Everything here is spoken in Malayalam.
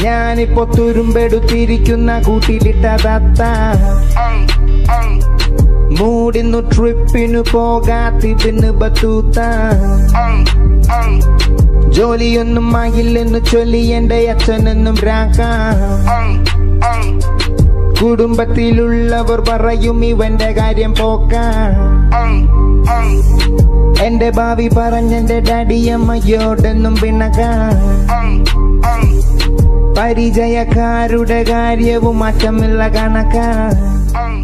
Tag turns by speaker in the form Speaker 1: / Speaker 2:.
Speaker 1: ഞാനിപ്പോ തുരുമ്പെടുത്തിരിക്കുന്ന കൂട്ടിലിട്ട തത്ത മൂടിന്നു ട്രിപ്പിനു പോകാത്തിതിന് ബത്തൂത്ത ജോലിയൊന്നും ആകില്ലെന്ന് ചൊല്ലി എന്റെ അച്ഛനെന്നും രാക്ക കുടുംബത്തിലുള്ളവർ പറയും ഇവന്റെ കാര്യം പോക്ക എന്റെ ഭാവി പറഞ്ഞെന്റെ ഡാഡിയമ്മയോടെന്നും പിണക്ക പരിചയക്കാരുടെ കാര്യവും മാറ്റമില്ല കണക്ക